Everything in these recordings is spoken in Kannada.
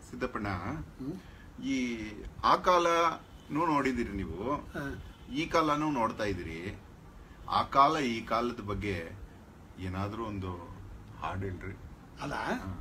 ಸಿದ್ದಪ್ಪಣ್ಣ ಈ ಆ ಕಾಲನೂ ನೋಡಿದಿರಿ ನೀವು ಹ. ಈ ಕಾಲನೂ ನೋಡ್ತಾ ಇದ್ದೀರಿ ಆ ಕಾಲ ಈ ಕಾಲದ ಬಗ್ಗೆ ಏನಾದ್ರೂ ಒಂದು ಹಾಡು ಹೇಳ್ರಿ ಅಲ್ಲ ಹ.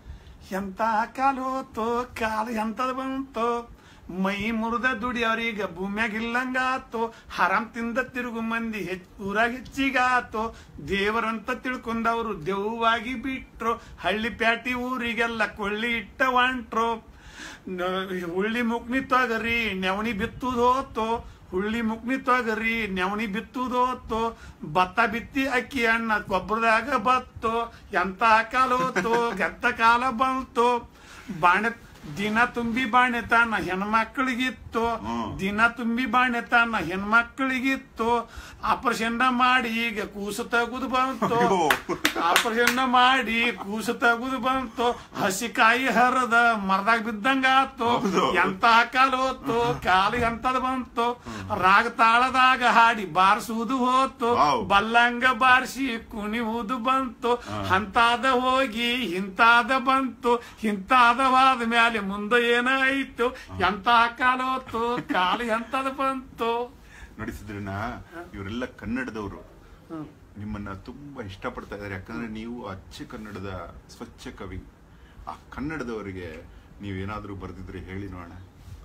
ಎಂತ ಕಾಲ ಹೋತು ಕಾಲ ಎಂತದ ಬಂತು ಮೈ ಮುರಿದ ದುಡಿಯೋರೀಗ ಭೂಮ್ಯಾಗ ಇಲ್ಲಂಗಾತು ಹರಾಮ್ ತಿಂದ ತಿರುಗು ಮಂದಿ ಹೆಚ್ಚ ಊರಾಗ ಹೆಚ್ಚಿಗಾತು ದೇವರಂತ ತಿಳ್ಕೊಂಡವ್ರು ದೆವ್ವಾಗಿ ಬಿಟ್ರು ಹಳ್ಳಿ ಪ್ಯಾಟಿ ಊರಿಗೆಲ್ಲ ಕೊಳ್ಳಿ ಇಟ್ಟ ಹೊಂಟ್ರು ನ- ಹುಳ್ಳಿ ಮುಕ್ನಿ ತೊಗರಿ ನೆವಣಿ ಬಿತ್ತುದು ಹೋತು ಹುಳ್ಳಿ ಮುಕ್ನಿ ತೊಗರಿ ನೆವಣಿ ಬಿತ್ತುದು ಹೋತು ಭತ್ತ ಬಿತ್ತಿ ಅಕ್ಕಿ ಅಣ್ಣ ಗೊಬ್ಬರದಾಗ ಬತ್ತು ಎಂತ ಕಾಲ ಹೋತು ಗದ್ದ ಕಾಲ ಬಂತು ಬಾಣೆ ದಿನ ತುಂಬಿ ಬಾಣೆ ತಾನ ಹೆಣ್ಮಕ್ಳಿಗಿತ್ತು ಹ್ಮ್. ದಿನ ತುಂಬಿ ಬಾಣೆ ತಾನ ಹೆಣ್ಮಕ್ಳಿಗಿತ್ತು ಆಪರೇಷನ್ ಮಾಡಿ ಈಗ ಕೂಸು ತೆಗುದು ಬಂತು ಅಯ್ಯೋ. ಆಪರೇಷನ್ ಮಾಡಿ ಕೂಸು ತೆಗುದು ಬಂತು ಹಸಿಕಾಯಿ ಹರದ ಮರದಾಗ ಬಿದ್ದಂಗ ಆತು ಹೌದು. ಎಂತ ಕಾಲ ಹೋತು ಕಾಲು ಎಂತದ ಬಂತು ರಾಗ ತಾಳದಾಗ ಹಾಡಿ ಬಾರಿಸುವುದು ಹೋತು ವಾವ್. ಬಲ್ಲಂಗ ಬಾರಿಸಿ ಕುಣಿಯುವುದು ಬಂತು ಅಂತಾದ ಹೋಗಿ ಇಂತಾದ ಬಂತು ಇಂತಾದವಾದ ಮ್ಯಾಲೆ ಮುಂದೆ ಏನಾಯ್ತು ಎಂತ ಕಾಲ ಹೋತು ಕಾಲು ಎಂತದ ಬಂತು ನಡೆಸಿದ್ರನ್ನ ಇವರೆಲ್ಲ ಕನ್ನಡದವರು ಹ್ಮ್. ನಿಮ್ಮನ್ನ ತುಂಬಾ ಇಷ್ಟಪಡ್ತಾ ಇದ್ದಾರೆ ಯಾಕಂದ್ರೆ ನೀವು ಅಚ್ಚ ಕನ್ನಡದ ಸ್ವಚ್ಛ ಕವಿ ಆ ಕನ್ನಡದವರಿಗೆ ನೀವೇನಾದ್ರೂ ಬರೆದಿದ್ರೆ ಹೇಳಿ ನೋಡೋಣ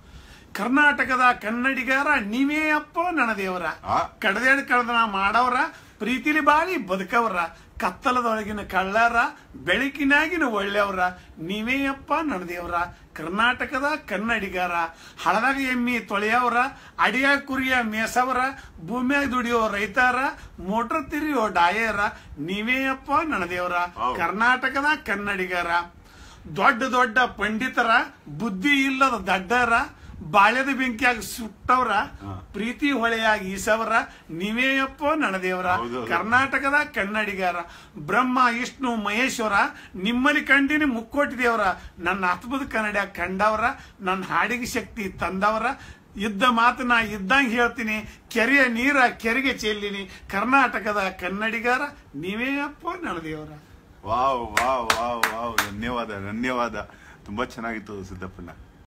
ಕರ್ನಾಟಕದ ಕನ್ನಡಿಗರ ನೀವೇ ಅಪ್ಪ ನನ್ನ ದೇವರ ಆ? ಕಡದೇಡ್ ಕಳೆದನ ಮಾಡವ್ರ ಪ್ರೀತಿಲಿ ಬಾಳಿ ಬದುಕವ್ರ ಕತ್ತಲದೊಳಗಿನ ಕಳ್ಳರ ಬೆಳಕಿನಾಗಿನ ಒಳ್ಳೆಯವರ ನೀವೇ ಅಪ್ಪ ನನ್ನ ದೇವರ ಕರ್ನಾಟಕದ ಕನ್ನಡಿಗರ ಹಳದಾಗ ಎಮ್ಮಿ ತೊಳೆಯವ್ರ ಅಡಿಯ ಕುರಿಯ ಮೇಸವರ ಭೂಮಿಯಾಗ ದುಡಿಯೋ ರೈತರ ಮೋಟ್ರ್ ತಿರಿಯೋ ಡಾಯರ ನೀವೇ ಅಪ್ಪ ನನ್ನ ದೇವರ ವಾವ್. ಕರ್ನಾಟಕದ ಕನ್ನಡಿಗರ ದೊಡ್ಡ ದೊಡ್ಡ ಪಂಡಿತರ ಬುದ್ಧಿ ಇಲ್ಲದ ದಡ್ಡರ ಬಾಳ್ಯದ ಬೆಂಕಿಯಾಗಿ ಸುಟ್ಟವ್ರ ಹಾ. ಪ್ರೀತಿ ಹೊಳೆಯಾಗಿ ಈಸವರ ನೀವೇಯಪ್ಪ ನಣದೇವರ ಹೌದು. ಕರ್ನಾಟಕದ ಕನ್ನಡಿಗರ ಬ್ರಹ್ಮ ವಿಷ್ಣು ಮಹೇಶ್ವರ ನಿಮ್ಮಲ್ಲಿ ಕಂಡಿನಿ ಮುಕ್ಕೋಟಿ ದೇವರ ನನ್ನ ಅದ್ಭುತ ಕನ್ನಡ ಕಂಡವರ ನನ್ನ ಹಾಡಿಗೆ ಶಕ್ತಿ ತಂದವರ ಇದ್ದ ಮಾತು ನಾ ಇದ್ದಂಗೆ ಹೇಳ್ತೀನಿ ಕೆರೆಯ ನೀರ ಕೆರೆಗೆ ಚೆಲ್ಲಿನಿ ಕರ್ನಾಟಕದ ಕನ್ನಡಿಗರ ನೀವೇ ಅಪ್ಪ ನಣದೇವರ ವಾವ್ ವಾವ್ ವಾವ್ ವಾವ್ ಧನ್ಯವಾದ ಧನ್ಯವಾದ ತುಂಬಾ ಚೆನ್ನಾಗಿತ್ತು ಸಿದ್ದಪ್ಪಣ್ಣ